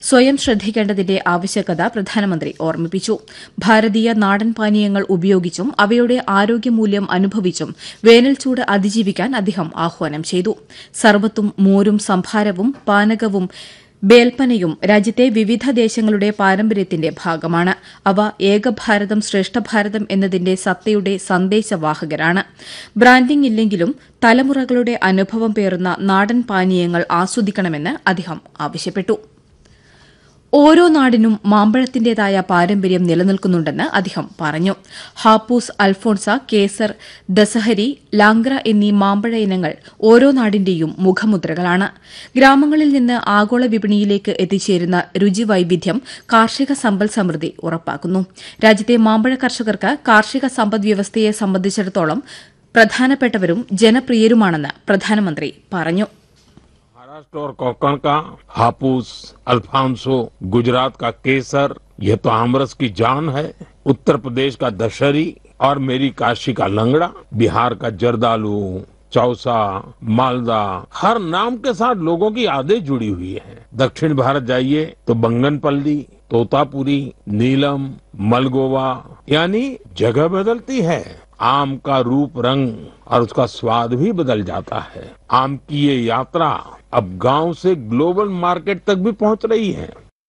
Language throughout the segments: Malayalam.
സ്വയം ശ്രദ്ധിക്കേണ്ടതിന്റെ ആവശ്യകത പ്രധാനമന്ത്രി ഓർമ്മിപ്പിച്ചു ഭാരതീയ നാടൻ പാനീയങ്ങൾ ഉപയോഗിച്ചും അവയുടെ ആരോഗ്യമൂല്യം അനുഭവിച്ചും വേനൽച്ചൂട് അതിജീവിക്കാൻ അദ്ദേഹം ആഹ്വാനം ചെയ്തു സർബത്തും മോരും സംഭാരവും പാനകവും ബേൽപ്പനയും രാജ്യത്തെ വിവിധ ദേശങ്ങളുടെ പാരമ്പര്യത്തിന്റെ ഭാഗമാണ് അവ ഏകഭാരതം ശ്രേഷ്ഠഭാരതം എന്നതിന്റെ സത്തയുടെ സന്ദേശവാഹകരാണ് ബ്രാൻഡിംഗ് ഇല്ലെങ്കിലും തലമുറകളുടെ അനുഭവം പേറുന്ന നാടൻ പാനീയങ്ങൾ ആസ്വദിക്കണമെന്ന് അദ്ദേഹം ആവശ്യപ്പെട്ടു ഓരോ നാടിനും മാമ്പഴത്തിന്റേതായ പാരമ്പര്യം നിലനിൽക്കുന്നുണ്ടെന്ന് അദ്ദേഹം പറഞ്ഞു ഹാപ്പൂസ് അൽഫോൺസ കേസർ ദസഹരി ലാംഗ്ര എന്നീ മാമ്പഴ ഇനങ്ങൾ ഓരോ നാടിന്റെയും മുഖമുദ്രകളാണ് ഗ്രാമങ്ങളിൽ നിന്ന് ആഗോള വിപണിയിലേക്ക് എത്തിച്ചേരുന്ന രുചിവൈവിധ്യം കാർഷിക സമ്പൽ സമൃദ്ധി ഉറപ്പാക്കുന്നു രാജ്യത്തെ മാമ്പഴ കർഷകർക്ക് കാർഷിക സമ്പദ്വ്യവസ്ഥയെ സംബന്ധിച്ചിടത്തോളം പ്രധാനപ്പെട്ടവരും ജനപ്രിയരുമാണെന്ന് പ്രധാനമന്ത്രി പറഞ്ഞു महाराष्ट्र और कोकण का हापुस अल्फांसो गुजरात का केसर यह तो आमरस की जान है उत्तर प्रदेश का दशहरी और मेरी काशी का लंगड़ा बिहार का जर्दालू चौसा मालदा हर नाम के साथ लोगों की यादें जुड़ी हुई हैं दक्षिण भारत जाइए तो बंगनपल्ली तोतापुरी नीलम मलगोवा यानी जगह बदलती है आम का रूप रंग और उसका स्वाद भी बदल जाता है आम की ये यात्रा अब गांव से ग्लोबल मार्केट तक भी पहुंच रही है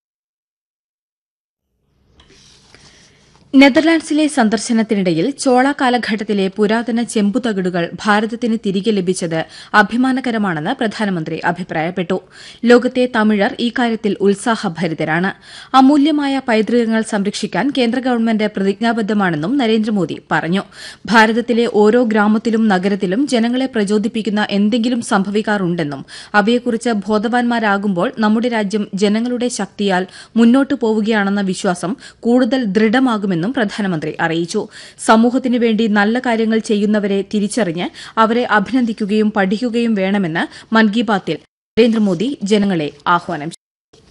നെതർലാൻഡ്സിലെ സന്ദർശനത്തിനിടയിൽ ചോള കാലഘട്ടത്തിലെ പുരാതന ചെമ്പുതകിടുകൾ ഭാരതത്തിന് തിരികെ ലഭിച്ചത് അഭിമാനകരമാണെന്ന് പ്രധാനമന്ത്രി അഭിപ്രായപ്പെട്ടു ലോകത്തെ തമിഴർ ഇക്കാര്യത്തിൽ ഉത്സാഹഭരിതരാണ് അമൂല്യമായ പൈതൃകങ്ങൾ സംരക്ഷിക്കാൻ കേന്ദ്ര ഗവൺമെന്റ് പ്രതിജ്ഞാബദ്ധമാണെന്നും നരേന്ദ്രമോദി പറഞ്ഞു ഭാരതത്തിലെ ഓരോ ഗ്രാമത്തിലും നഗരത്തിലും ജനങ്ങളെ പ്രചോദിപ്പിക്കുന്ന എന്തെങ്കിലും സംഭവിക്കാറുണ്ടെന്നും അവയെക്കുറിച്ച് ബോധവാന്മാരാകുമ്പോൾ നമ്മുടെ രാജ്യം ജനങ്ങളുടെ ശക്തിയാൽ മുന്നോട്ടു പോവുകയാണെന്ന വിശ്വാസം കൂടുതൽ ദൃഢമാകുമെന്നും പ്രധാനമന്ത്രി അറിയിച്ചു സമൂഹത്തിനു വേണ്ടി നല്ല കാര്യങ്ങൾ ചെയ്യുന്നവരെ തിരിച്ചറിഞ്ഞ് അവരെ അഭിനന്ദിക്കുകയും പഠിക്കുകയും വേണമെന്ന് മൻ കി ബാത്തിൽ നരേന്ദ്രമോദി ജനങ്ങളെ ആഹ്വാനം ചെയ്തു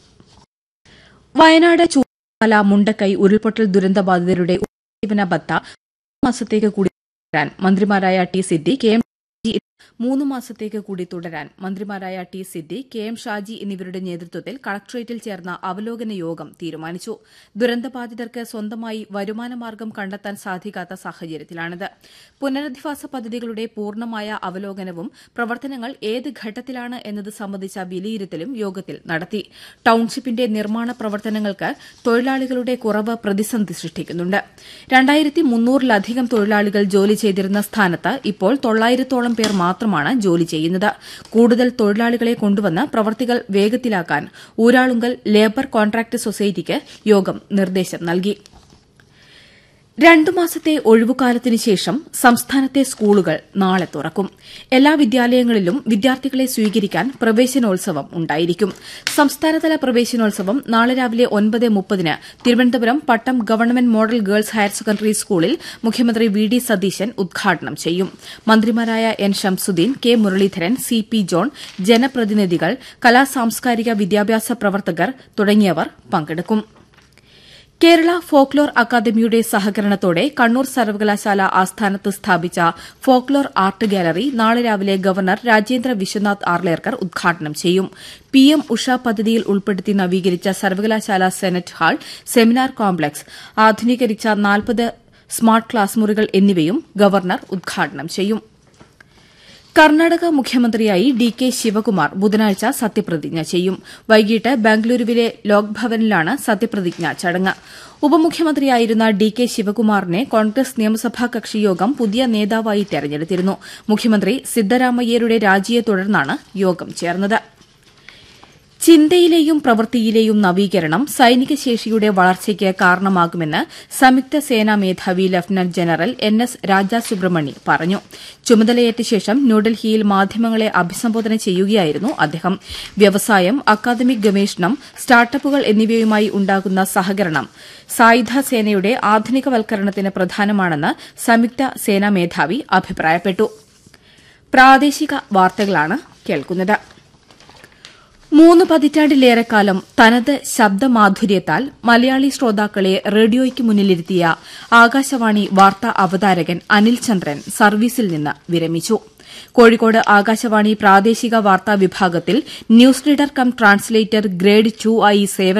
വയനാട് ചൂരൽമല മുണ്ടക്കൈ ഉരുൾപൊട്ടൽ ദുരന്തബാധിതരുടെ ഉപജീവന ബത്ത മാസത്തേക്ക് കൂടി തുടരാൻ മന്ത്രിമാരായ T Siddi K M Shaji മൂന്ന് മാസത്തേക്ക് കൂടി തുടരാൻ മന്ത്രിമാരായ T Siddi K M Shaji എന്നിവരുടെ നേതൃത്വത്തിൽ കളക്ടറേറ്റിൽ ചേർന്ന അവലോകന യോഗം തീരുമാനിച്ചു ദുരന്തബാധിതർക്ക് സ്വന്തമായി വരുമാനമാർഗം കണ്ടെത്താൻ സാധിക്കാത്ത സാഹചര്യത്തിലാണിത് പുനരധിവാസ പദ്ധതികളുടെ പൂർണ്ണമായ അവലോകനവും പ്രവർത്തനങ്ങൾ ഏത് ഘട്ടത്തിലാണ് എന്നത് സംബന്ധിച്ച വിലയിരുത്തലും യോഗത്തിൽ നടത്തി ടൌൺഷിപ്പിന്റെ നിർമ്മാണ പ്രവർത്തനങ്ങൾക്ക് തൊഴിലാളികളുടെ കുറവ് പ്രതിസന്ധി സൃഷ്ടിക്കുന്നുണ്ട് രണ്ടായിരത്തി മുന്നൂറിലധികം തൊഴിലാളികൾ ജോലി ചെയ്തിരുന്ന സ്ഥാനത്ത് ഇപ്പോൾ തൊള്ളായിരത്തോളം പേർ മാത്രമാണ് ജോലി ചെയ്യുന്നത് കൂടുതൽ തൊഴിലാളികളെ കൊണ്ടുവന്ന് പ്രവർത്തികൾ വേഗത്തിലാക്കാൻ ഊരാളുങ്കൽ ലേബർ കോൺട്രാക്ട് സൊസൈറ്റിക്ക് യോഗം നിർദ്ദേശം നൽകി രണ്ടു മാസത്തെ ഒഴിവുകാലത്തിനു ശേഷം സംസ്ഥാനത്തെ സ്കൂളുകൾ നാളെ തുറക്കും എല്ലാ വിദ്യാലയങ്ങളിലും വിദ്യാർത്ഥികളെ സ്വീകരിക്കാൻ പ്രവേശനോത്സവം ഉണ്ടായിരിക്കും സംസ്ഥാനതല പ്രവേശനോത്സവം നാളെ രാവിലെ ഒൻപത് മുപ്പതിന് Thiruvananthapuram Pattom government model girls higher secondary സ്കൂളിൽ മുഖ്യമന്ത്രി വി ഡി സതീശൻ ഉദ്ഘാടനം ചെയ്യും മന്ത്രിമാരായ N Shamsuddin K Muraleedharan C P John ജനപ്രതിനിധികൾ കലാ സാംസ്കാരിക വിദ്യാഭ്യാസ പ്രവർത്തകർ തുടങ്ങിയവർ പങ്കെടുക്കും കേരള ഫോക്ലോർ അക്കാദമിയുടെ സഹകരണത്തോടെ കണ്ണൂർ സർവകലാശാല ആസ്ഥാനത്ത് സ്ഥാപിച്ച ഫോക്ലോർ ആർട്ട് ഗാലറി നാളെ രാവിലെ ഗവർണർ രാജേന്ദ്ര വിശ്വനാഥ് ആർലേർക്കർ ഉദ്ഘാടനം ചെയ്യും പി എം ഉഷ പദ്ധതിയിൽ ഉൾപ്പെടുത്തി നവീകരിച്ച സർവകലാശാല സെനറ്റ് ഹാൾ സെമിനാർ കോംപ്ലക്സ് ആധുനീകരിച്ച നാൽപ്പത് സ്മാർട്ട് ക്ലാസ് മുറികൾ എന്നിവയും ഗവർണർ ഉദ്ഘാടനം ചെയ്യും കർണാടക മുഖ്യമന്ത്രിയായി ഡി കെ ശിവകുമാർ ബുധനാഴ്ച സത്യപ്രതിജ്ഞ ചെയ്യും വൈകിട്ട് ബംഗളൂരുവിലെ ലോക്ഭവനിലാണ് സത്യപ്രതിജ്ഞ ചടങ്ങ് ഉപമുഖ്യമന്ത്രിയായിരുന്ന ഡി കെ ശിവകുമാറിനെ കോൺഗ്രസ് നിയമസഭാ കക്ഷിയോഗം പുതിയ നേതാവായി തെരഞ്ഞെടുത്തിരുന്നു മുഖ്യമന്ത്രി സിദ്ധരാമയ്യരുടെ രാജിയെ തുടർന്നാണ് യോഗം ചേർന്നത് ചിന്തയിലെയും പ്രവൃത്തിയിലെയും നവീകരണം സൈനിക ശേഷിയുടെ വളർച്ചയ്ക്ക് കാരണമാകുമെന്ന് സംയുക്ത സേനാ മേധാവി lieutenant general N S Raja Subramani പറഞ്ഞു ചുമതലയേറ്റ ശേഷം ന്യൂഡൽഹിയിൽ മാധ്യമങ്ങളെ അഭിസംബോധന ചെയ്യുകയായിരുന്നു അദ്ദേഹം വ്യവസായം അക്കാദമിക് ഗവേഷണം സ്റ്റാർട്ടപ്പുകൾ എന്നിവയുമായി ഉണ്ടാകുന്ന സഹകരണം സായുധ സേനയുടെ ആധുനികവൽക്കരണത്തിന് പ്രധാനമാണെന്ന് സംയുക്ത സേനാ മേധാവി അഭിപ്രായപ്പെട്ടു പ്രാദേശിക വാർത്തകളാണ് കേൾക്കുന്നത് മൂന്ന് പതിറ്റാണ്ടിലേറെക്കാലം തനത് ശബ്ദമാധുര്യത്താൽ മലയാളി ശ്രോതാക്കളെ റേഡിയോയ്ക്ക് മുന്നിലിരുത്തിയ ആകാശവാണി വാർത്താ അവതാരകൻ അനിൽ ചന്ദ്രൻ സർവീസിൽ നിന്ന് വിരമിച്ചു കോഴിക്കോട് ആകാശവാണി പ്രാദേശിക വാർത്താ വിഭാഗത്തിൽ news reader cum translator grade two ആയി സേവനം